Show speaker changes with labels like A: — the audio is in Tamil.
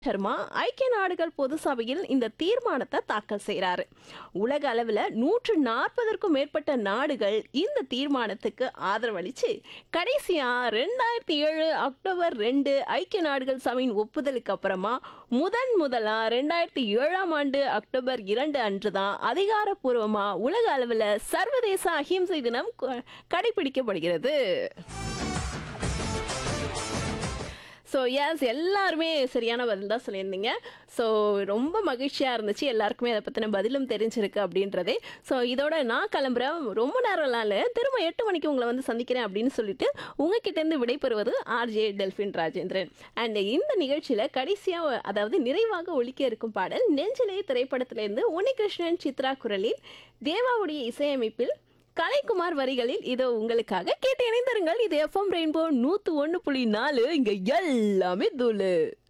A: சர்மா ஐக்கிய நாடுகள் பொது சபையில் இந்த தீர்மானத்தை தாக்கல் செய்கிறாரு உலக அளவில் நூற்று நாற்பதற்கும் மேற்பட்ட நாடுகள் இந்த தீர்மானத்துக்கு ஆதரவளித்து கடைசியாக ரெண்டாயிரத்தி ஏழு அக்டோபர் ரெண்டு ஐக்கிய நாடுகள் சபையின் ஒப்புதலுக்கு அப்புறமா முதன் முதலாக ரெண்டாயிரத்தி ஏழாம் ஆண்டு அக்டோபர் இரண்டு அன்று தான் அதிகாரப்பூர்வமாக உலக அளவில் சர்வதேச அஹிம்சை தினம் கொ- கடைபிடிக்கப்படுகிறது ஸோ எஸ் எல்லாருமே சரியான பதில் தான் சொல்லியிருந்தீங்க ஸோ ரொம்ப மகிழ்ச்சியாக இருந்துச்சு எல்லாருக்குமே அதை பற்றின பதிலும் தெரிஞ்சிருக்கு அப்படின்றதே ஸோ இதோட நான் கிளம்புறேன் ரொம்ப நேரம்லாம் இல்லை திரும்ப எட்டு மணிக்கு உங்களை வந்து சந்திக்கிறேன் அப்படின்னு சொல்லிட்டு உங்ககிட்டேருந்து விடைபெறுவது ஆர்ஜே டெல்ஃபின் ராஜேந்திரன் அண்ட் இந்த நிகழ்ச்சியில் கடைசியாக அதாவது நிறைவாக ஒலிக்க இருக்கும் பாடல் நெஞ்சிலே திரைப்படத்திலேருந்து உன்னிகிருஷ்ணன் சித்ரா குரலில் தேவாவுடைய இசையமைப்பில் கலைக்குமார் வரிகளில் இதோ உங்களுக்காக கேட்டு இணைந்திருங்கள் இது எஃப்எம் ரெயின்போ நூத்து ஒன்று புள்ளி நாலு இங்க எல்லாமே தூளு